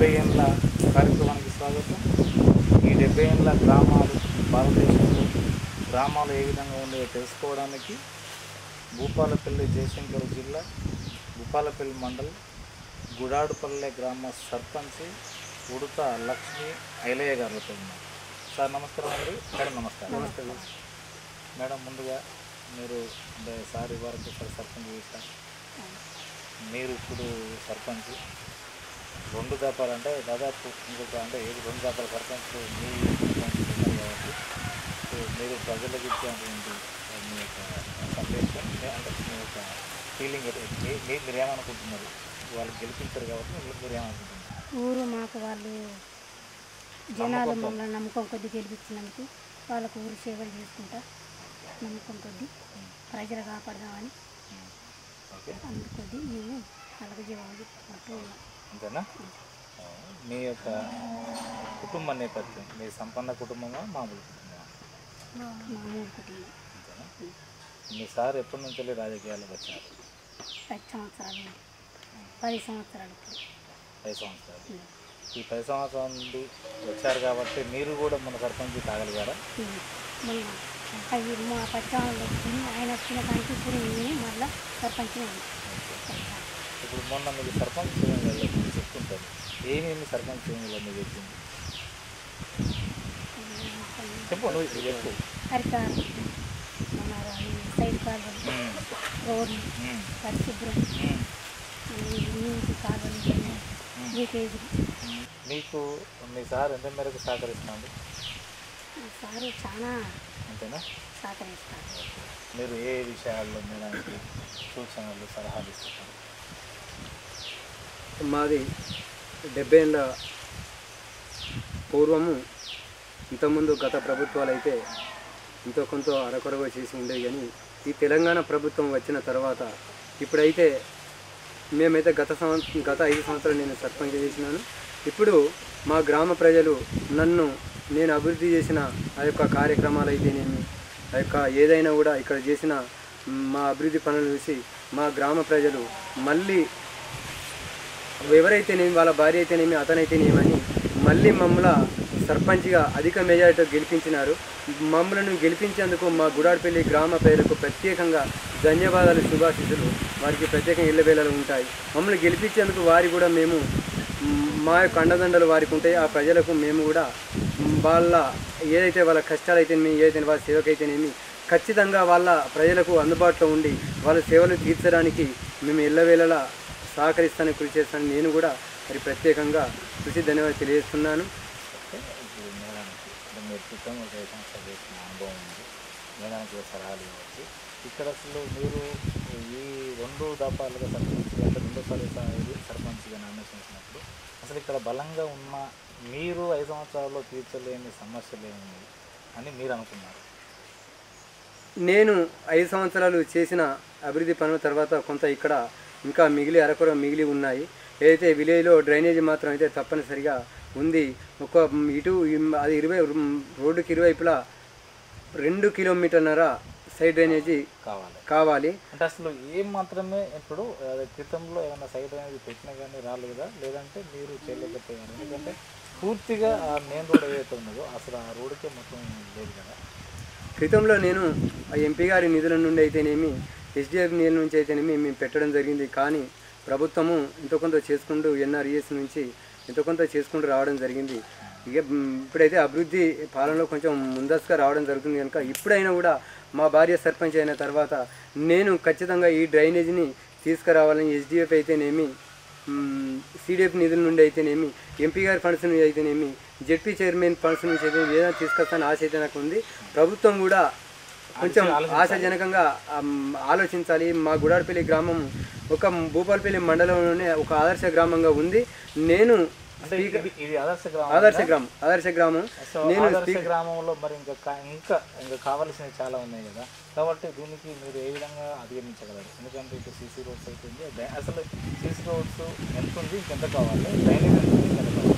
డెబ్బై ఏళ్ళ కార్యక్రమానికి స్వాగతం ఈ డెబ్బై ఏళ్ళ గ్రామాలు భారతదేశంలో గ్రామాలు ఏ విధంగా ఉన్నాయో తెలుసుకోవడానికి భూపాలపల్లి జయశంకర్ జిల్లా భూపాలపల్లి మండలం గుడాడుపల్లె గ్రామ సర్పంచ్ ఉడత లక్ష్మి ఐలయ్య గారితో ఉన్నారు సార్ నమస్కారం అండి మేడం నమస్కారం నమస్తే మేడం ముందుగా మీరు అంటే సార్ వరకు సార్ సర్పంచ్ చేశారు మీరు ఇప్పుడు సర్పంచ్ రెండు దాపాలు అంటే దాదాపు ఇంకొక అంటే ఏది రెండు దాపాల సర్పంచ్ మీ సర్పంచ్ ఉన్నారు కాబట్టి సో మీరు ప్రజలకు ఇచ్చేటువంటి మీ యొక్క సందేశం మీ- అంటే మీ యొక్క ఫీలింగ్ మీ మీ- మీరు ఏమనుకుంటున్నారు వాళ్ళు గెలిపించారు కాబట్టి మీరు మీరు ఏమనుకుంటున్నారు ఊరు మాకు వాళ్ళు జనాలు మమ్మల్ని నమ్మకం కొద్ది గెలిపించినందుకు వాళ్ళకు ఊరు సేవలు చేసుకుంటా నమ్మకం కొద్ది ప్రజలు కాపాడదామని ఓకే అందుకొద్ది మేము అలాగే జవాబు చెప్పుకుంటూ ఉన్నాం అంతేనా ఆ, మీ యొక్క కుటుంబ నేపథ్యం మీ సంపన్న కుటుంబమా మామూలు కుటుంబమా మామూలు కుటుంబం అంతేనా మీ సార్ ఎప్పటి నుంచి వెళ్ళి రాజకీయాలకు వచ్చారు పది సంవత్సరాలు ఉంది. పది సంవత్సరాలు ఇప్పుడు. పది సంవత్సరాలు ఈ పది సంవత్సరాల నుండి వచ్చారు కాబట్టి మీరు కూడా మన సర్పంచ్ కాగలిగారా ఉమ్. మొన్న అవి మా పచ్చాలు ఆయన వచ్చిన దానికి ఇప్పుడు మేము మళ్ళీ సర్పంచ్ ఇప్పుడు మొన్న మీకు సర్పంచ్ శ్రేణులలో మీరు చెప్తుంటారు ఏమేమి సర్పంచ్ శ్రేణులలో మీకు చెప్పింది చెప్పు నువ్వు ఇది చెప్పు అరికారు మన ఈ సైడ్ కాలువలు ఉమ్, రోడ్లు ఉమ్, పరిశుభ్రం ఉమ్, నీటి కాలువలు లీకేజీలు ఉమ్. మీకు మీ సార్ ఎంత మేరకు సహకరిస్తున్నాడు సారు చాలా అంతేనా సహకరిస్తారు మీరు ఏ విషయాల్లో మేడానికి సూచనలు సలహాలు ఇస్తున్నారు మాది డెబ్బై ఏళ్ళ పూర్వము ఇంతకుముందు గత ప్రభుత్వాలు అయితే ఎంతో కొంత అరకొరగా చేసి ఉండేవి కానీ ఈ తెలంగాణ ప్రభుత్వం వచ్చిన తర్వాత ఇప్పుడైతే మేమైతే గత సంవత్సరం గత ఐదు సంవత్సరాలు నేను సర్పంచ్ చేసినాను ఇప్పుడు మా గ్రామ ప్రజలు నన్ను నేను అభివృద్ధి చేసిన ఆ యొక్క కార్యక్రమాలు అయితేనేమి ఆ యొక్క ఏదైనా కూడా ఇక్కడ చేసిన మా అభివృద్ధి పనులు చూసి మా గ్రామ ప్రజలు మళ్ళీ ఎవరైతేనేమి వాళ్ళ భార్య అయితేనేమి అతనైతేనేమి అని మళ్ళీ మమ్మల్ని సర్పంచ్గా అధిక మెజారిటీ గెలిపించినారు మమ్మల్ని గెలిపించేందుకు మా గుడాడపల్లి గ్రామ ప్రజలకు ప్రత్యేకంగా ధన్యవాదాలు శుభాశిస్సులు వారికి ప్రత్యేకంగా ఇళ్ళ వేళలు ఉంటాయి మమ్మల్ని గెలిపించేందుకు వారి కూడా మేము మ్, మా యొక్క అండదండలు వారికి ఉంటాయి ఆ ప్రజలకు మేము కూడా మ్, వాళ్ళ ఏదైతే వాళ్ళ కష్టాలు అయితేనేమి ఏదైతే వాళ్ళ సేవకైతేనేమి ఖచ్చితంగా వాళ్ళ ప్రజలకు అందుబాటులో ఉండి వాళ్ళ సేవలు తీర్చడానికి మేము ఎల్లవేళలా సహకరిస్తానని కృషి చేస్తాను నేను కూడా మరి ప్రత్యేకంగా కృషి ధన్యవాదాలు తెలియజేస్తున్నాను ఓకే ఇప్పుడు మేడానికి ఇప్పుడు మీరు క్రితం ఒక ఐదు సంవత్సరాలు చేసిన అనుభవం ఉంది మేడానికి ఒక సలహాలు ఇవ్వచ్చు ఇక్కడ అసలు మీరు ఈ రెండు దఫాలుగా సర్పంచ్ అంటే రెండోసారి స- సర్పంచ్గా నామినేషన్ ఇచ్చినప్పుడు అసలు ఇక్కడ బలంగా ఉన్న మీరు ఐదు సంవత్సరాల్లో తీర్చలేని సమస్యలు ఏమి అని మీరు అనుకున్నారు నేను ఐదు సంవత్సరాలు చేసిన అభివృద్ధి పనుల తర్వాత కొంత ఇక్కడ ఇంకా మిగిలి అరకొర మిగిలి ఉన్నాయి ఏదైతే విలేజ్లో డ్రైనేజీ మాత్రం అయితే తప్పనిసరిగా ఉంది ఒక ఇటు ఇం- అది ఇరవై రోడ్డుకి ఇరువైపులా రెండు కిలోమీటర్నర సైడ్ డ్రైనేజీ కావాలి కావాలి అంటే అసలు ఏం మాత్రమే ఇప్పుడు అదే క్రితంలో ఏమైనా సైడ్ అనేది పెట్టినా కానీ రాలేదా లేదంటే మీరు చేయలేకపోయారు ఎందుకంటే పూర్తిగా ఆ మెయిన్ రోడ్ ఏదైతే ఉన్నదో అసలు ఆ రోడ్కే మొత్తం లేదు కదా క్రితంలో నేను ఆ ఎంపీ గారి నిధుల నుండి అయితేనేమి ఎస్డిఎఫ్ నిధుల నుంచి అయితేనేమి మేము పెట్టడం జరిగింది కానీ ప్రభుత్వము ఎంతో కొంత చేసుకుంటూ ఎన్ఆర్ఈఎస్ నుంచి ఎంతో కొంత చేసుకుంటూ రావడం జరిగింది ఇక మ్, ఇప్పుడైతే అభివృద్ధి పాలనలో కొంచెం ముందస్తుగా రావడం జరుగుతుంది కనుక ఇప్పుడైనా కూడా మా భార్య సర్పంచ్ అయిన తర్వాత నేను ఖచ్చితంగా ఈ డ్రైనేజీని తీసుకురావాలని ఎస్డిఎఫ్ అయితేనేమి సిడిఎఫ్ నిధుల నుండి అయితేనేమి ఎంపీ గారి ఫండ్స్ నుండి అయితేనేమి జెడ్పీ చైర్మన్ ఫండ్స్ నుంచి అయితే ఏదైనా తీసుకొస్తాను ఆశ అయితే నాకు ఉంది ప్రభుత్వం కూడా కొంచెం ఆశాజనకంగా ఆమ్, ఆలోచించాలి మా గుడాడపల్లి గ్రామం ఒక భూపాలపల్లి మండలంలోనే ఒక ఆదర్శ గ్రామంగా ఉంది నేను అంటే ఇది ఇది ఆదర్శ గ్రామం ఆదర్శ గ్రామం ఆదర్శ గ్రామం సో నేను ఆదర్శ గ్రామంలో మరి ఇంకా కా- ఇంకా ఇంకా కావాల్సినవి చాలా ఉన్నాయి కదా కాబట్టి దీనికి మీరు ఏ విధంగా అధిగమించగలరు ఎందుకంటే ఇప్పుడు సీసీ రోడ్స్ అవుతుంది డ్రై- అసలు సీసీ రోడ్స్ ఎంత ఉంది ఇంకెంత కావాలి డ్రైనేజ్ ఎంత ఉంది ఇంకెంత కావాలి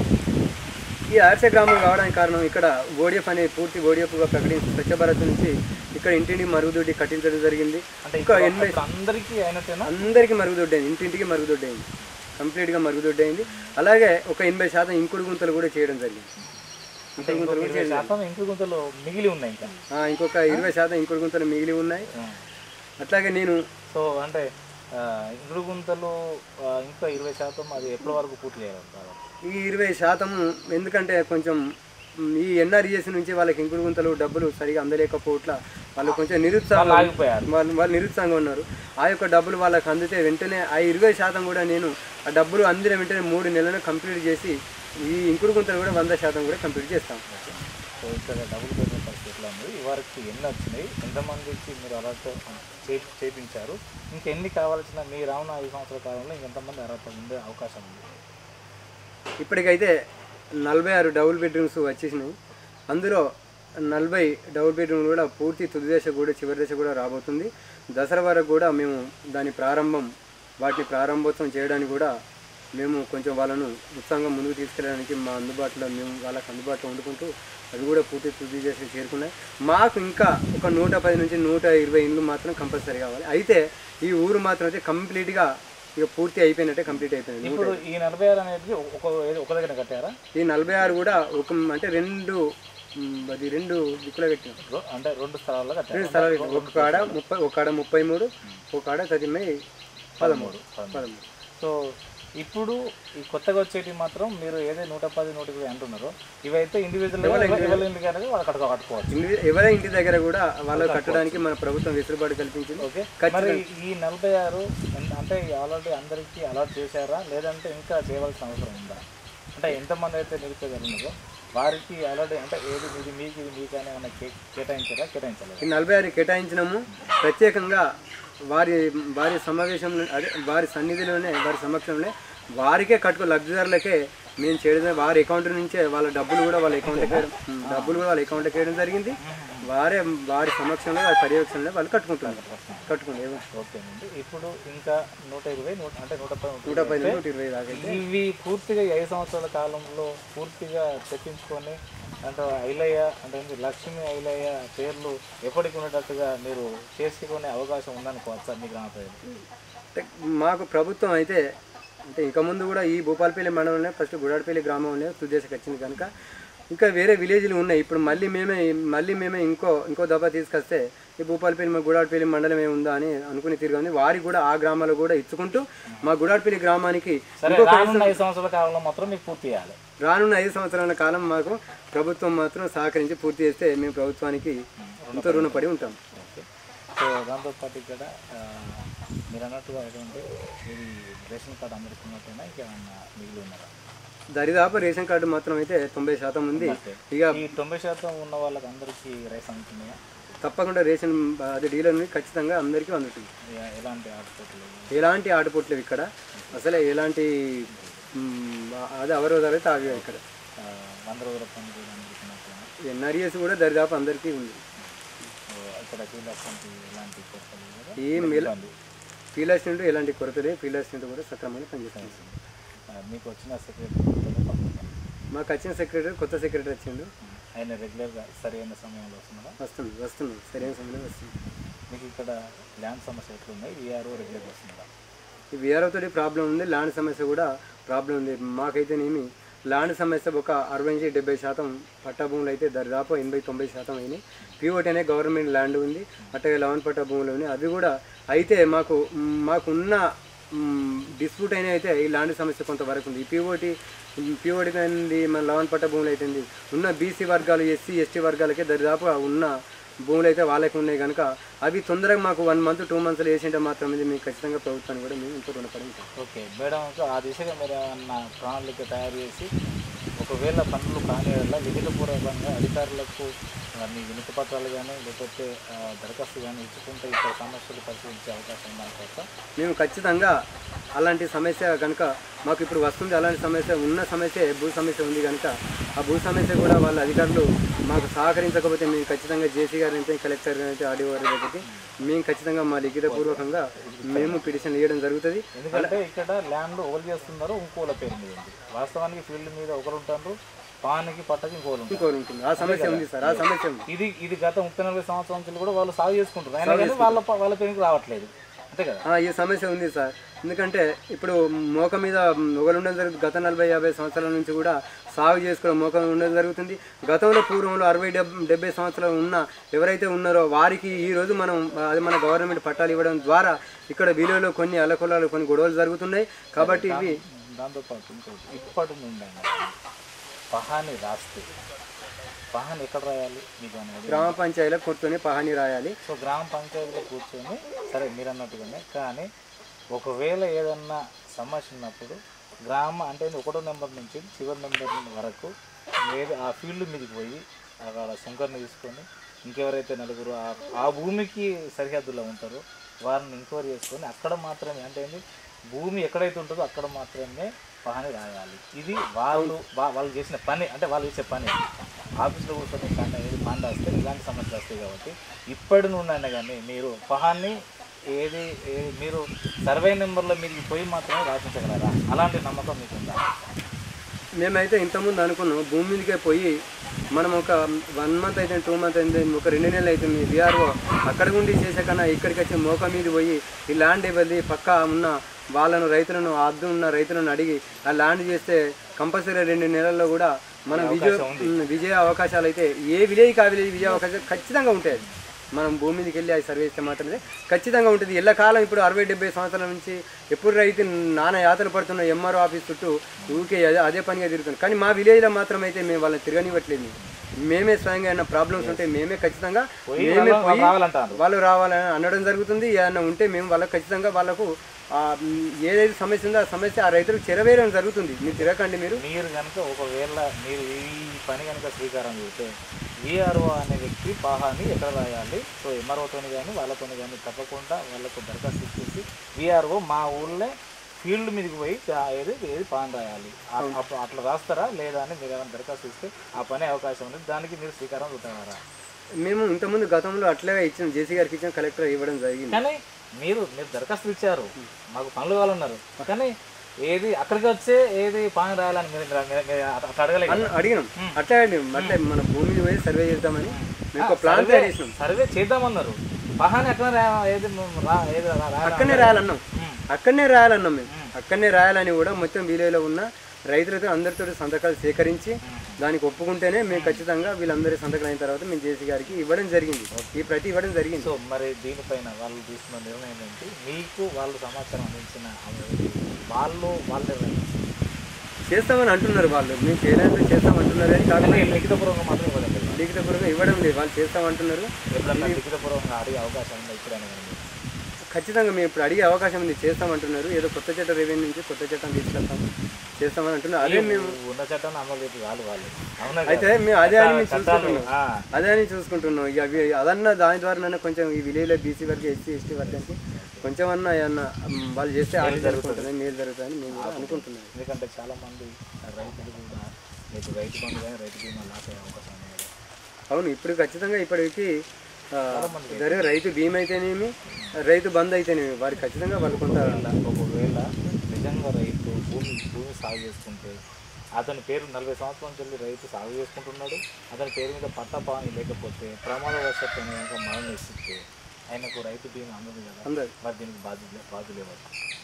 ఈ ఆదర్శ గ్రామం కావడానికి కారణం ఇక్కడ ఓడిఎఫ్ అనే పూర్తి ఓడిఎఫ్గా ప్రకటించి స్వచ్ఛ భారత్ నుంచి ఇక్కడ ఇంటింటి మరుగుదొడ్డి కట్టించడం జరిగింది అంటే ఇంకా ఇప్పుడు ఎనభై ఇప్పుడు అందరికీ అయినట్టేనా అందరికీ మరుగుదొడ్డి అయింది ఇంటింటికి మరుగుదొడ్డి అయింది కంప్లీట్గా మరుగుదొడ్డి అయింది అలాగే ఒక ఎనభై శాతం ఇంకుడు గుంతలు కూడా చేయడం జరిగింది అంటే ఇంకొక ఇరవై శాతం ఇంకు గుంతలు మిగిలి ఉన్నాయి ఇంకా ఆ, ఇంకొక ఇరవై శాతం ఇంకుడు గుంతలు మిగిలి ఉన్నాయి ఆ. అట్లాగే నేను సో అంటే ఆ, ఇంకుడు గుంతలు ఆ, ఇంకా ఇరవై శాతం అది ఎప్పటి వరకు పూర్తి చేయాలి దాదాపు? ఈ ఇరవై శాతం ఎందుకంటే కొంచెం మ్, ఈ ఎన్ఆర్ఈఎస్ నుంచి వాళ్ళకి ఇంకుడు గుంతలు డబ్బులు సరిగా అందలేకపోవట్ల వాళ్ళు కొంచెం నిరుత్సాహం ఆగిపోయారు వాళ్ళు వాళ్ళు నిరుత్సాహంగా ఉన్నారు ఆ యొక్క డబ్బులు వాళ్ళకి అందితే వెంటనే ఆ ఇరవై శాతం కూడా నేను ఆ డబ్బులు అందిన వెంటనే మూడు నెలలను కంప్లీట్ చేసి ఈ ఇంకుడు గుంతలు కూడా వంద శాతం కూడా కంప్లీట్ చేస్తాం సో ఇక్కడ డబుల్ బెడ్రూమ్ పరిస్థితి ఎట్లా ఉంది ఇవరకు ఎన్ని వచ్చినాయి ఎంతమందికి మీరు అర్హత చే- చేపించారు ఇంకెన్ని కావాల్సిన మీ రానున్న ఐదు సంవత్సరాల కాలంలో ఇంకెంతమంది అర్హత ఉండే అవకాశం ఉంది ఇప్పటికైతే నలభై ఆరు డబుల్ బెడ్రూమ్స్ వచ్చేసినాయి అందులో నలభై డబుల్ బెడ్రూమ్ కూడా పూర్తి తుది దశ కూడా చివరి దశ కూడా రాబోతుంది దసరా వరకు కూడా మేము దాని ప్రారంభం వాటిని ప్రారంభోత్సవం చేయడానికి కూడా మేము కొంచెం వాళ్ళను ఉత్సాహంగా ముందుకు తీసుకెళ్ళడానికి మా అందుబాటులో మేము వాళ్ళకి అందుబాటులో వండుకుంటూ అవి కూడా పూర్తి తుది చేసి చేరుకున్నాయి మాకు ఇంకా ఒక నూట పది నుంచి నూట ఇరవై ఇండ్లు మాత్రం కంపల్సరీ కావాలి అయితే ఈ ఊరు మాత్రం అయితే కంప్లీట్గా ఇక పూర్తి అయిపోయినట్టే కంప్లీట్ అయిపోయింది ఇప్పుడు ఈ నలభై ఆరు అనేది ఒక ఒక దగ్గర కట్టారా ఈ నలభై ఆరు కూడా ఒక అంటే రెండు మ్, అది రెండు దిక్కులో పెట్టినాం రో- అంటే రెండు స్థలాల్లో కట్టారు రెండు స్థలాలు పెట్టినాం. ఒక కాడ ముప్పై ఒక కాడ ముప్పై మూడు ఒక కాడ తదిమై పదమూడు పదమూడు సో ఇప్పుడు ఈ కొత్తగా వచ్చేటివి మాత్రం మీరు ఏదైతే నూట పది నూట ఇరవై అంటున్నారో ఇవైతే ఇండివిజువల్ ఎవరి ఇంటికి అనేది వాళ్ళు కట్టుకో కట్టుకోవచ్చు ఇండి- ఎవరి ఇంటి దగ్గర కూడా వాళ్ళు కట్టడానికి మన ప్రభుత్వం వెసులుబాటు కల్పించింది ఓకే మరి ఈ నలభై ఆరు ఎంత- అంటే ఆల్రెడీ అందరికీ అలాట్ చేశారా లేదంటే ఇంకా చేయవలసిన అవసరం ఉందా అంటే ఎంతమంది అయితే నిరుపేదలు ఉన్నారో వారికి ఆల్రెడీ అంటే ఏది ఇది మీకు ఇది మీకు అని ఏమైనా కే- కేటాయించారా కేటాయించలేదు ఈ నలభై ఆరు కేటాయించినాము ప్రత్యేకంగా వారి వారి సమావేశంలో అదే వారి సన్నిధిలోనే వారి సమక్షంలోనే వారికే కట్టుకో లబ్ధిదారులకే మేము చేయడం వారి అకౌంట్ నుంచే వాళ్ళ డబ్బులు కూడా వాళ్ళ అకౌంట్కి వేయడం డబ్బులు కూడా వాళ్ళ అకౌంట్కి వేయడం జరిగింది వారే వారి సమక్షంలో వారి పర్యవేక్షణలో వాళ్ళు కట్టుకుంటున్నారు కట్టుకుంటారు ఓకేనండి ఇప్పుడు ఇంకా నూట ఇరవై నూట అంటే నూట పది నూట పది నూట ఇరవై దాకా అయితే ఇవి పూర్తిగా ఈ ఐదు సంవత్సరాల కాలంలో పూర్తిగా తెప్పించుకొని అంటే ఐలయ్య అంటే ఏంటి, లక్ష్మి ఐలయ్య పేర్లు ఎప్పటికి ఉండేటట్టుగా మీరు చేసుకునే అవకాశం ఉందనుకోవచ్చా మీ గ్రామ ప్రజలు అంటే మాకు ప్రభుత్వం అయితే అంటే ఇక ముందు కూడా ఈ భూపాలపల్లి మండలంలో ఫస్ట్ గుడాడపల్లి గ్రామంలో తుదేశకు వచ్చింది కనుక ఇంకా వేరే విలేజ్లు ఉన్నాయి ఇప్పుడు మళ్ళీ మేమే మళ్ళీ మేమే ఇంకో ఇంకో దఫా తీసుకొస్తే ఈ భూపాలపల్లి మా గుడాడపల్లి మండలం ఏముందా అని అనుకుని తిరిగి వారికి కూడా ఆ గ్రామాలు కూడా ఇచ్చుకుంటూ మా గుడాడపల్లి గ్రామానికి సరే రానున్న ఐదు సంవత్సరాల కాలంలో మాత్రం మీకు పూర్తి చేయాలి రానున్న ఐదు సంవత్సరాల కాలం మాకు ప్రభుత్వం మాత్రం సహకరించి పూర్తి చేస్తే మేము ప్రభుత్వానికి ఎంతో రుణపడి ఉంటాం ఓకే సో దాంతోపాటు ఇక్కడ ఆ, మీరు అన్నట్టుగా ఏంటంటే ఇది రేషన్ కార్డు అందరికీ ఉన్నట్టేనా ఇంకేమన్నా మిగిలి ఉన్నారా దరిదాపు రేషన్ కార్డు మాత్రం అయితే తొంభై శాతం ఉంది ఇక ఈ తొంభై శాతం ఉన్న వాళ్ళకి అందరికీ రైస్ అందుతున్నాయా తప్పకుండా రేషన్ అది డీలర్ నుండి ఖచ్చితంగా అందరికీ అందుతుంది ఎ- ఎలాంటి ఆటపోట్లు ఎలాంటి ఆటపోట్లు ఇక్కడ అసలే ఎలాంటి మ్, అది అవరోధాలు అయితే ఆగి ఇక్కడ వంద రోజుల పని కూడా అందుతున్నట్టుగా ఎన్ఆర్ఈఎస్ కూడా దరిదాపు అందరికీ ఉంది ఇక్కడ కీలకంటి ఎలాంటి కొరతలు లేదా ఏం ఎలా ఇబ్బంది ఫీల్ అసిస్టెంట్ ఎలాంటి కొరత లేదు ఫీల్ అసిస్టెంట్ కూడా సక్రమంగా పనిచేస్తుంది ఆ, మీకు వచ్చిన సెక్రటరీ మాకు వచ్చిన సెక్రటరీ కొత్త సెక్రటరీ వచ్చిండు ఆయన రెగ్యులర్గా సరైన సమయంలో వస్తున్నారా వస్తుంది వస్తుంది సరైన సమయంలో వస్తుంది మీకు ఇక్కడ ల్యాండ్ సమస్య ఎట్లున్నాయి వీఆర్ఓ రెగ్యులర్గా వస్తున్నారా ఈ VRO తోటి ప్రాబ్లం ఉంది ల్యాండ్ సమస్య కూడా ప్రాబ్లం ఉంది మాకైతేనేమి ల్యాండ్ సమస్య ఒక అరవై నుంచి డెబ్బై శాతం పట్టా భూములు అయితే దరిదాపు ఎనభై తొంభై శాతం అయినాయి పిఓటి అనే గవర్నమెంట్ ల్యాండ్ ఉంది అట్లాగే లవన్ పట్టా భూములు ఉన్నాయి అవి కూడా అయితే మాకు మ్, మాకున్న డిస్ప్యూట్ అయినా అయితే ఈ ల్యాండ్ సమస్య కొంతవరకు ఉంది ఈ పిఓటి పిఓటి అనేది మన లవన్ పట్ట భూములు అయితే ఉన్న బీసీ వర్గాలు ఎస్సీ ఎస్టీ వర్గాలకే దరిదాపు ఉన్న భూములు అయితే వాళ్ళకి ఉన్నాయి కనుక అవి తొందరగా మాకు వన్ మంత్ టూ మంత్స్లో వేసింటే మాత్రమే మేము ఖచ్చితంగా ప్రభుత్వాన్ని కూడా మేము ఎంతో రుణపడి ఉంటాం ఓకే మేడం ఆ దిశగా మీరు ఏమన్నా ప్రణాళిక తయారు చేసి ఒకవేళ పనులు కాని వల్ల లిఖితపూర్వకంగా అధికారులకు ఆ, మీ వినతి పత్రాలు కానీ లేకపోతే ఆ, దరఖాస్తు కానీ ఇచ్చుకుంటే ఇక్కడ సమస్యలు పరిశీలించే అవకాశం ఉందనుకోవచ్చా మేము ఖచ్చితంగా అలాంటి సమస్య కనుక మాకు ఇప్పుడు వస్తుంది అలాంటి సమస్య ఉన్న సమస్య భూ సమస్య ఉంది కనుక ఆ భూ సమస్య కూడా వాళ్ళ అధికారులు మాకు సహకరించకపోతే మేము ఖచ్చితంగా జేసీ గారి అయితే కలెక్టర్ గారి అయితే ఆర్డీఓ గారి దగ్గరికి మేము ఖచ్చితంగా మా లిఖితపూర్వకంగా మేము పిటిషన్ ఇవ్వడం జరుగుతుంది ఎందుకంటే ఇక్కడ ల్యాండ్ ఒకరు చేస్తున్నారు ఇంకోల పేరు మీద ఉంది వాస్తవానికి ఫీల్డ్ మీద ఒకరు ఉంటారు పానికి పట్టకి ఇంకోరు ఉంటారు కోరుకుంటుంది ఆ సమస్య ఉంది సార్ ఆ సమస్య ఉంది ఇది ఇది గత ముప్పై నలభై సంవత్సరాల నుంచి కూడా వాళ్ళు సాగు చేసుకుంటారు అయినా కానీ వాళ్ళ ప- వాళ్ళ పేరుకి రావట్లేదు అంతే కదా ఆ, ఈ సమస్య ఉంది సార్ ఎందుకంటే ఇప్పుడు మోక మీద మొగలు ఉండడం జరుగుతుంది గత నలభై యాభై సంవత్సరాల నుంచి కూడా సాగు చేసుకోవడం మోక ఉండడం జరుగుతుంది గతంలో పూర్వంలో అరవై డెబ్ డెబ్బై సంవత్సరాలు ఉన్న ఎవరైతే ఉన్నారో వారికి ఈ రోజు మనం అది మన గవర్నమెంట్ పట్టాలు ఇవ్వడం ద్వారా ఇక్కడ విలువలో కొన్ని అలకొలాలు కొన్ని గొడవలు జరుగుతున్నాయి కాబట్టి ఇవి దాంతోపాటు ఇంకోటి ఇప్పటి నుండి అయినా పహాని రాస్తే పహాని ఎక్కడ రాయాలి మీకు అనేది గ్రామ పంచాయతీలో కూర్చొని పహాని రాయాలి సో గ్రామ పంచాయతీలో కూర్చొని సరే మీరు అన్నట్టుగానే కానీ ఒకవేళ ఏదన్నా సమస్య ఉన్నప్పుడు గ్రామ అంటే ఒకటో నెంబర్ నుంచి చివరి నెంబర్ వరకు ఏది ఆ ఫీల్డ్ మీదకి పోయి అక్కడ శంకర్ని తీసుకొని ఇంకెవరైతే నలుగురు ఆ- ఆ భూమికి సరిహద్దులో ఉంటారో వారిని ఎంక్వైరీ చేసుకొని అక్కడ మాత్రమే అంటే ఏంది భూమి ఎక్కడైతే ఉంటుందో అక్కడ మాత్రమే పహాని రాయాలి ఇది వాళ్ళు వా- వాళ్ళు చేసిన పని అంటే వాళ్ళు చేసే పని ఆఫీస్లో కూర్చొని కానీ ఏది పాండ వస్తే ఇలాంటి సమస్యలు వస్తాయి కాబట్టి ఇప్పటి నుండి అయినా కానీ మీరు పహాన్ని ఏది ఏది మీరు సర్వే నెంబర్లో మీరు పోయి మాత్రమే రాసించగలరా అలాంటి నమ్మకం మీకు ఉందా మేమైతే ఇంతకుముందు అనుకున్నాం భూమి మీదకే పోయి మనం ఒక వన్ మంత్ అయితే టూ మంత్ అయితే ఒక రెండు నెలలు అవుతుంది విఆర్ఓ అక్కడ ఉండి చేసే కన్నా ఇక్కడికి వచ్చి మోక మీద పోయి ఈ ల్యాండ్ ఇవ్వాలి పక్కా ఉన్న వాళ్ళను రైతులను అద్దు ఉన్న రైతులను అడిగి ఆ ల్యాండ్ చేస్తే కంపల్సరీ రెండు నెలల్లో కూడా మనం విజయ ఉమ్, విజయ అవకాశాలు అయితే ఏ విలేజ్ కా విలేజ్ విజయ అవకాశాలు ఖచ్చితంగా ఉంటాయి మనం భూమి మీదకి వెళ్ళి అది సర్వే చేస్తే మాత్రమే ఖచ్చితంగా ఉంటుంది ఎల్లకాలం ఇప్పుడు అరవై డెబ్బై సంవత్సరాల నుంచి ఎప్పుడు రైతు నానా యాతలు పడుతున్న ఎంఆర్ఓ ఆఫీస్ చుట్టూ ఊరికే అదే అదే పనిగా తిరుగుతుంది కానీ మా విలేజ్లో మాత్రం అయితే మేము వాళ్ళని తిరగనివ్వట్లేదు మేమే స్వయంగా ఏమైనా ప్రాబ్లమ్స్ ఉంటే మేమే ఖచ్చితంగా మేమే పోయి రావాలంటారు వాళ్ళు రావాలని అనడం జరుగుతుంది ఏమైనా ఉంటే మేము వాళ్ళకి ఖచ్చితంగా వాళ్ళకు ఆ, మ్, ఏదైతే సమస్య ఉందో ఆ సమస్య ఆ రైతులకు చెరవేయడం జరుగుతుంది మీరు తిరగకండి మీరు మీరు కనుక ఒకవేళ మీరు ఈ పని కనుక స్వీకారం చేస్తే విఆర్ఓ అనే వ్యక్తి పాహాని ఎక్కడ రాయాలి సో ఎంఆర్ఓతోని కానీ వాళ్ళతోని కానీ తప్పకుండా వాళ్ళకు దరఖాస్తు ఇచ్చేసి విఆర్ఓ మా ఊళ్ళో ఫీల్డ్ మీదకి పోయి ఆ ఏది ఏది పాన్ రాయాలి ఆ- అప్పుడు అట్లా రాస్తారా లేదా అని మీరు ఏమైనా దరఖాస్తు ఇస్తే ఆ పని అవకాశం ఉంది దానికి మీరు స్వీకారం చూస్తున్నారా మేము ఇంతకుముందు గతంలో అట్లే ఇచ్చిన జేసీ గారికి ఇచ్చిన కలెక్టర్ ఇవ్వడం జరిగింది కానీ మీరు మీరు దరఖాస్తు ఇచ్చారు మాకు పనులు వాళ్ళు ఉన్నారు కానీ ఏది అక్కడికి వచ్చే ఏది పాన్ రాయాలని మీరు మీరు- మీరు అట్లా అడగలేదు అన్న అడిగినాం అట్లే అడిగినాం అట్లే మన భూమిని పోయి సర్వే చేద్దామని మేము ఒక ప్లాన్ తయారు చేసినాం సర్వే చేద్దామన్నారు పహాని ఎక్కడ రా- ఏది రా ఏది రా- రా- అక్కడనే రాయాలన్నాం ఉమ్. అక్కడనే రాయాలన్నాం మేము అక్కడనే రాయాలని కూడా మొత్తం విలేజ్లో ఉన్న రైతులతో అందరితో సంతకాలు సేకరించి దానికి ఒప్పుకుంటేనే మేము ఖచ్చితంగా వీళ్ళందరి సంతకాలు అయిన తర్వాత మేము జేసీ గారికి ఇవ్వడం జరిగింది ఈ ప్రతి ఇవ్వడం జరిగింది సో మరి దీనిపైన వాళ్ళు తీసుకున్న నిర్ణయం ఏంటి మీకు వాళ్ళు సమాచారం అందించిన అవి- వాళ్ళు వాళ్ళే చేస్తామని అంటున్నారు వాళ్ళు మేము చేయలేదు చేస్తామంటున్నారు కానీ కాకపోతే కానీ లిఖితపూర్వకంగా మాత్రం ఇవ్వలేదు లిఖితపూర్వకంగా ఇవ్వడం లేదు వాళ్ళు చేస్తామంటున్నారు ఎప్పుడన్నా లిఖితపూర్వకంగా అడిగే అవకాశం ఉందా ఇప్పుడైనా కానీ మీకు? ఖచ్చితంగా మేము ఇప్పుడు అడిగే అవకాశం ఉంది చేస్తామంటున్నారు ఏదో కొత్త చట్టం రెవెన్యూ నుంచి కొత్త చట్టం తీసుకెళ్తాం చేస్తామని అంటున్నారు అదే మేము ఉన్న చట్టాన్ని అమలు చేసి వాళ్ళు వాళ్ళు అవునా అయితే కదా? మేము అదే అని మేము చట్టాలు చూసుకుంటున్నాం ఆ, అదే అని చూసుకుంటున్నాం ఇక అవి అదన్నా దాని ద్వారా కొంచెం ఈ విలేజ్లో బీసీ వరకు ఎస్సీ ఎస్టీ వర్గానికి కొంచెం అన్నా ఏమన్నా మ్, వాళ్ళు చేస్తే ఆడ జరుగుతుంది మేలు జరుగుతుందని మేము కూడా అనుకుంటున్నాం ఎందుకంటే చాలా మంది రైతులు కూడా రేపు రైతు బంధు కానీ రైతు బీమా లాస్ అయ్యే అవకాశం ఉంది కదా. అవును ఇప్పుడు ఖచ్చితంగా ఇప్పటికి ఆ, జరిగే రైతు బీమా అయితేనేమి రైతు బంద్ అయితేనేమి వారికి ఖచ్చితంగా వాళ్ళు కొంత ఒకవేళ నిజంగా రైతు భూమి భూమి సాగు చేసుకుంటే అతని పేరు నలభై సంవత్సరాల నుంచి వెళ్ళి రైతు సాగు చేసుకుంటున్నాడు అతని పేరు మీద పట్టా పాని లేకపోతే ప్రమాదవశాత్తు ఆయన కనుక మరణిస్తే ఆయనకు రైతు బీమా అందదు కదా అందదు మరి దీనికి బాధ్యత బాధ్యులు ఎవరు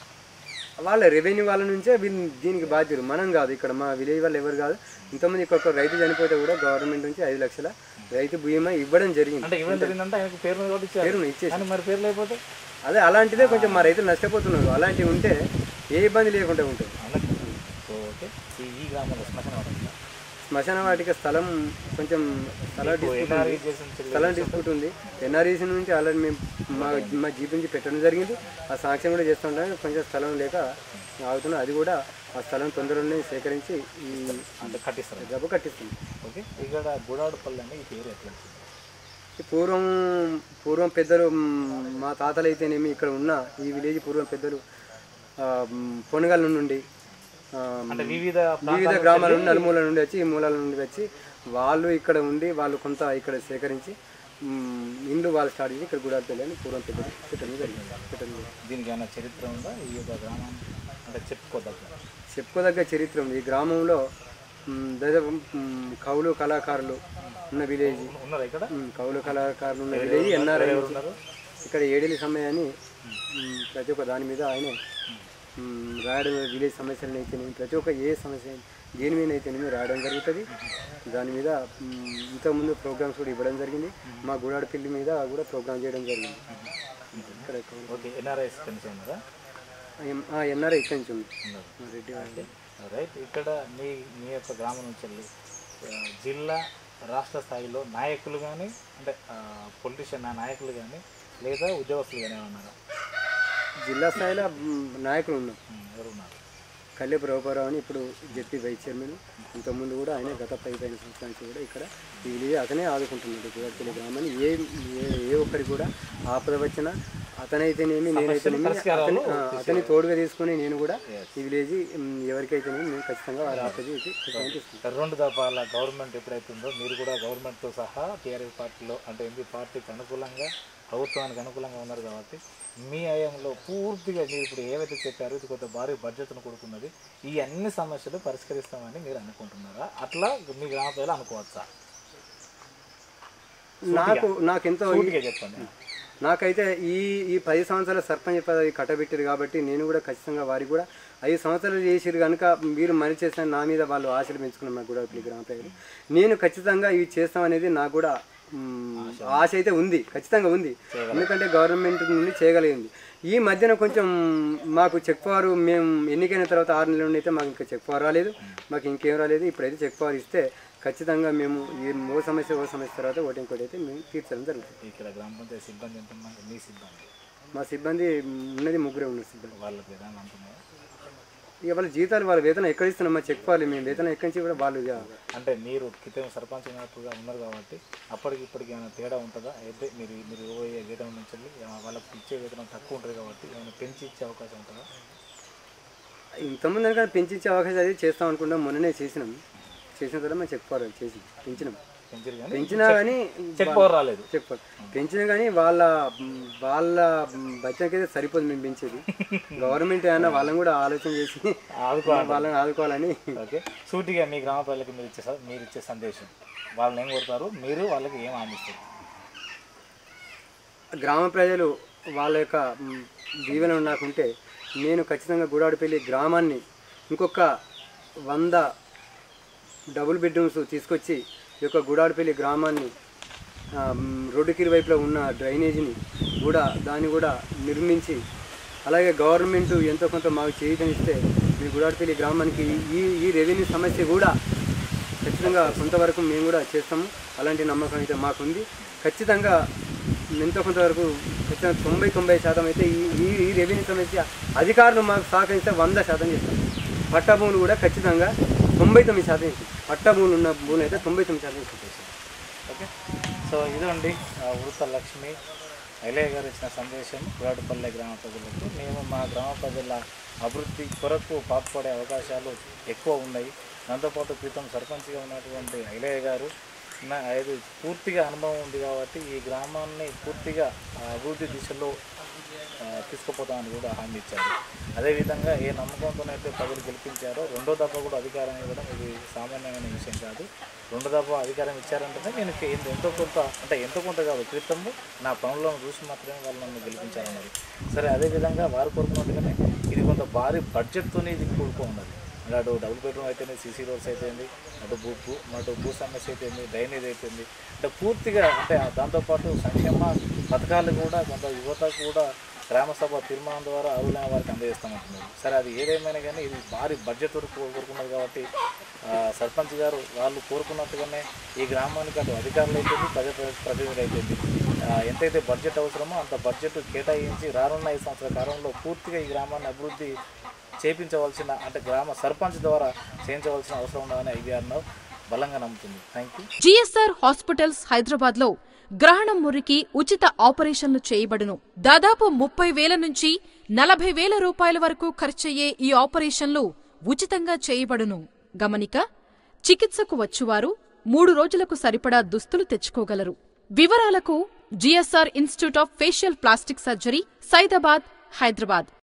వాళ్ళ రెవెన్యూ వాళ్ళ నుంచే వీళ్ళు దీనికి బాధ్యులు మనం కాదు ఇక్కడ మా విలేజ్ వాళ్ళు ఎవరు కాదు ఇంతమంది ఒక రైతు చనిపోతే కూడా గవర్నమెంట్ నుంచి ఐదు లక్షల రైతు బీమా ఇవ్వడం జరిగింది అంటే ఇవ్వడం జరిగిందంటే ఆయనకు పేరు మీద కూడా ఇచ్చారు పేరును ఇచ్చేసి కానీ మరి పేరు లేకపోతే అదే అలాంటిదే కొంచెం మా రైతులు నష్టపోతున్నారు అలాంటివి ఉంటే ఏ ఇబ్బంది లేకుండా ఉంటుంది అన్నట్టు సో ఓకే ఈ ఈ గ్రామంలో శ్మశాన వాటిక శ్మశాన వాటిక స్థలం కొంచెం స్థల డిస్ప్యూట్ ఎన్ఆర్ఈ ఉంది చేసిన స్థలం డిస్ప్యూట్ ఉంది ఎన్ఆర్ఈసీ నుంచి ఆల్రెడీ మేము మా మా జీప్ నుంచి పెట్టడం జరిగింది ఆ సాక్ష్యం కూడా చేస్తుంటాం కొంచెం స్థలం లేక ఆగుతున్నాం అది కూడా ఆ స్థలం తొందరలోనే సేకరించి ఈ అంటే కట్టిస్తారు జబ్బు కట్టిస్తుంది ఓకే ఇక్కడ గుడాడుపల్లి అని ఈ పేరు ఎట్లా వచ్చింది ఈ పూర్వం పూర్వం పెద్దలు మ్, మా తాతలు అయితేనేమి ఇక్కడ ఉన్న ఈ విలేజ్ పూర్వం పెద్దలు ఆ, మ్, పొనగల్ నుండి ఆ, అంటే వివిధ వివిధ గ్రామాల నుండి నలుమూల నుండి వచ్చి ఈ మూలాల నుండి వచ్చి వాళ్ళు ఇక్కడ ఉండి వాళ్ళు కొంత ఇక్కడ సేకరించి మ్, ఇండ్లు వాళ్ళు స్టార్ట్ చేసి ఇక్కడ గుడాపల్లి అని పూర్వం పెద్దలు పెట్టడం జరిగింది పెట్టడం జరిగింది దీనికి ఏమైనా చరిత్ర ఉందా ఈ యొక్క గ్రామం అంటే చెప్పుకోదగ్గ చెప్పుకోదగ్గ చరిత్ర ఉంది ఈ గ్రామంలో మ్, దాదాపు మ్, కవులు కళాకారులు ఉన్న విలేజ్ ఉన్నారా ఇక్కడ మ్, కవులు కళాకారులు ఉన్న విలేజ్ ఎన్ఆర్ఐ ఉన్నారు ఇక్కడ ఏడేలి సమయాన్ని మ్, ప్రతి ఒక్క దాని మీద ఆయన మ్, రాయడం విలేజ్ సమస్యలను అయితేనేమి ప్రతి ఒక్క ఏ సమస్య దేని మీద అయితేనేమి రాయడం జరుగుతుంది దాని మీద మ్, ఇంతకుముందు ప్రోగ్రామ్స్ కూడా ఇవ్వడం జరిగింది మా గుడాడపల్లి మీద కూడా ప్రోగ్రామ్ చేయడం జరిగింది ఇక్కడ ఓకే ఎన్ఆర్ఐస్ కనీసం ఉన్నారా ఎన్ఆర్ఐ ఇక్కడి నుంచి ఉంది ఉన్నారు మా రెడ్డి వాళ్ళు రైట్ ఇక్కడ మీ మీ యొక్క గ్రామం నుంచి వెళ్ళి ఆ, జిల్లా రాష్ట్ర స్థాయిలో నాయకులు కానీ అంటే పొలిటీషియన్ నాయకులు కానీ లేదా ఉద్యోగస్తులు కానీ ఉన్నారా జిల్లా స్థాయిలో మ్, నాయకులు ఉన్నాం ఉమ్, ఎవరు ఉన్నారు కళ్యాపు రఘుపారావు అని ఇప్పుడు జెడ్పీ వైస్ చైర్మన్ ఇంతకుముందు కూడా ఆయన గత పై పైన సంవత్సరాల నుంచి కూడా ఇక్కడ ఈ విలేజ్ అతనే ఆదుకుంటున్నాడు గుడపల్లి గ్రామాన్ని ఏ ఏ- ఏ ఒక్కరికి కూడా ఆపద వచ్చినా అతనైతేనేమి నేనైతేనేమి అతని ఆ, అతని తోడుగా తీసుకుని నేను కూడా ఈ విలేజ్ మ్, ఎవరికైతేనేమి నేను ఖచ్చితంగా వారి ఆపద ఇది ఖచ్చితంగా తీసుకుంటాను రెండు దఫాల గవర్నమెంట్ ఎప్పుడైతే ఉందో మీరు కూడా గవర్నమెంట్తో సహా టీఆర్ఎస్ పార్టీలో అంటే ఎంపీ పార్టీకి అనుకూలంగా ప్రభుత్వానికి అనుకూలంగా ఉన్నారు కాబట్టి మీ హయాంలో పూర్తిగా మీరు ఇప్పుడు ఏవైతే చెప్పారో ఇది కొంత భారీ బడ్జెట్ను కొడుకున్నది ఈ అన్ని సమస్యలు పరిష్కరిస్తామని మీరు అనుకుంటున్నారా అట్లా మీ గ్రామ ప్రజలు అనుకోవచ్చా నాకు నాకెంతో సూటిగా చెప్పండి నాకైతే ఈ ఈ పది సంవత్సరాల సర్పంచ్ పదవి కట్టబెట్టారు కాబట్టి నేను కూడా ఖచ్చితంగా వారికి కూడా ఐదు సంవత్సరాలు చేసిరు కనుక మీరు మరి చేసిన నా మీద వాళ్ళు ఆశలు పెంచుకున్నారు మా గుడపల్లి గ్రామ ప్రజలు నేను ఖచ్చితంగా ఇవి చేస్తామనేది నాకు కూడా మ్, ఆశ అయితే ఉంది ఖచ్చితంగా ఉంది ఎందుకంటే గవర్నమెంట్ నుండి చేయగలిగింది ఈ మధ్యన కొంచెం మాకు చెక్ పవర్ మేము ఎన్నికైన తర్వాత ఆరు నెలల నుండి అయితే మాకు ఇంకా చెక్ పవర్ రాలేదు మాకు ఇంకేం రాలేదు ఇప్పుడైతే చెక్ పవర్ ఇస్తే ఖచ్చితంగా మేము ఈ ఓ సమస్య ఓ సమస్య తర్వాత ఒకటి ఇంకోటి అయితే మేము తీర్చడం జరుగుతుంది ఇక్కడ గ్రామ పంచాయతీ సిబ్బంది ఎంతమంది మీ సిబ్బంది మా సిబ్బంది ఉన్నది ముగ్గురే ఉన్నారు సిబ్బంది వాళ్ళకి ఏదైనా అంటున్నారా ఇక వాళ్ళ జీతాలు వాళ్ళ వేతనం ఎక్కడ ఇస్తున్నాం మా చెక్ పోవాలి మేము వేతనం ఎక్కడి నుంచి కూడా వాళ్ళు ఇక అంటే మీరు క్రితం సర్పంచ్ ఉన్నట్టుగా ఉన్నారు కాబట్టి అప్పటికి ఇప్పటికి ఏమైనా తేడా ఉంటుందా అయితే మీరు మీరు ఇవ్వబోయే వేతనం నుంచి వెళ్ళి ఏమైనా వాళ్ళకి ఇచ్చే వేతనం తక్కువ ఉంటుంది కాబట్టి ఏమైనా పెంచి ఇచ్చే అవకాశం ఉంటుందా ఇంతకుముందు కనుక పెంచించే అవకాశం అది చేస్తాం అనుకుంటాం మొన్ననే చేసినాం చేసిన తర్వాత మేము చెక్ పోవాలి చేసి పెంచినాం పెంచారు కానీ పెంచినా కానీ చెక్ పవర్ రాలేదు చెక్ పోవాలి పెంచినా కానీ వాళ్ళ వాళ్ళ బచ్చకైతే సరిపోదు మేము పెంచేది గవర్నమెంట్ ఏమైనా వాళ్ళని కూడా ఆలోచన చేసి ఆదుకోవాలి వాళ్ళని ఆదుకోవాలని ఓకే సూటిగా మీ గ్రామ ప్రజలకు మీరు ఇచ్చే స- మీరు ఇచ్చే సందేశం వాళ్ళని ఏం కోరుతారు మీరు వాళ్ళకి ఏం హామీస్తారు గ్రామ ప్రజలు వాళ్ళ యొక్క మ్, దీవెన నాకుంటే నేను ఖచ్చితంగా గుడాడిపల్లి గ్రామాన్ని ఇంకొక వంద డబుల్ బెడ్రూమ్స్ తీసుకొచ్చి ఈ యొక్క గుడాడిపల్లి గ్రామాన్ని ఆ, మ్, రోడ్డుకి ఇరువైపులో ఉన్న డ్రైనేజీని కూడా దాన్ని కూడా నిర్మించి అలాగే గవర్నమెంట్ ఎంతో కొంత మాకు చేయుతనిస్తే మీ గుడాడిపల్లి గ్రామానికి ఈ ఈ రెవెన్యూ సమస్య కూడా ఖచ్చితంగా కొంతవరకు మేము కూడా చేస్తాము అలాంటి నమ్మకం అయితే మాకుంది ఖచ్చితంగా ఎంతో కొంతవరకు ఖచ్చితంగా తొంభై తొంభై శాతం అయితే ఈ ఈ ఈ రెవెన్యూ సమస్య అధికారులు మాకు సహకరిస్తే వంద శాతం చేస్తాం పట్టా భూములు కూడా ఖచ్చితంగా తొంభై తొమ్మిది శాతం ఇస్తాం పట్టా భూములు ఉన్న భూములు అయితే తొంభై తొమ్మిది శాతం ఇస్తాం ఓకే సో ఇదండి ఆ ఉడత లక్ష్మి ఐలయ్య గారు ఇచ్చిన సందేశం పురాడుపల్లె గ్రామ ప్రజలకు మేము మా గ్రామ ప్రజల అభివృద్ధి కొరకు పాటుపడే అవకాశాలు ఎక్కువ ఉన్నాయి దాంతోపాటు క్రితం సర్పంచ్గా ఉన్నటువంటి ఐలయ్య గారు నా అది పూర్తిగా అనుభవం ఉంది కాబట్టి ఈ గ్రామాన్ని పూర్తిగా ఆ, అభివృద్ధి దిశలో ఆ, తీసుకుపోతామని కూడా హామీ ఇచ్చారు అదేవిధంగా ఏ నమ్మకంతోనైతే ప్రజలు గెలిపించారో రెండో దఫ కూడా అధికారం ఇవ్వడం ఇది సామాన్యమైన విషయం కాదు రెండో దఫ అధికారం ఇచ్చారంటే నేను కే- ఎంతో- ఎంతో కొంత అంటే ఎంతో కొంత కాదు క్రితము నా పనులను చూసి మాత్రమే వాళ్ళు నన్ను గెలిపించారన్నది సరే అదేవిధంగా వారు కోరుకున్నట్టుగానే ఇది కొంత భారీ బడ్జెట్తోనే ఇది కూడుకో ఉన్నది అంటే అటు డబుల్ బెడ్రూమ్ అయితేనే సీసీ రోడ్స్ అయితేంది అటు భూ భూ అటు భూ సమస్య అయితేంది డ్రైనేజ్ అయితేంది అంటే పూర్తిగా అంటే దాంతోపాటు సంక్షేమ పథకాలు కూడా కొంత యువత కూడా గ్రామ సభ తీర్మానం ద్వారా అర్హులైన వారికి అందజేస్తామంటున్నారు సరే అది ఏదేమైనా కానీ ఇది భారీ బడ్జెట్ వరకు కోరుకున్నది కాబట్టి ఆ, సర్పంచ్ గారు వాళ్ళు కోరుకున్నట్టుగానే ఈ గ్రామానికి అటు అధికారులు అయితేంది ప్రజా ప్రతినిధులు అయితేంది ఆ, ఎంతైతే బడ్జెట్ అవసరమో అంత బడ్జెట్ కేటాయించి రానున్న ఐదు సంవత్సరాల కాలంలో పూర్తిగా ఈ గ్రామాన్ని అభివృద్ధి చేపించవలసిన అంటే గ్రామ సర్పంచ్ ద్వారా చేయించవలసిన అవసరం ఉందని ఐబీఆర్ను బలంగా నమ్ముతుంది thank you GSR hospitals Hyderabad లో గ్రహణం మురికి ఉచిత ఆపరేషన్లు చేయబడును దాదాపు ముప్పై వేల నుంచి నలభై వేల రూపాయల వరకు ఖర్చయ్యే ఈ ఆపరేషన్లు ఉచితంగా చేయబడును గమనిక చికిత్సకు వచ్చువారు మూడు రోజులకు సరిపడా దుస్తులు తెచ్చుకోగలరు వివరాలకు GSR institute of facial plastic surgery Saidabad Hyderabad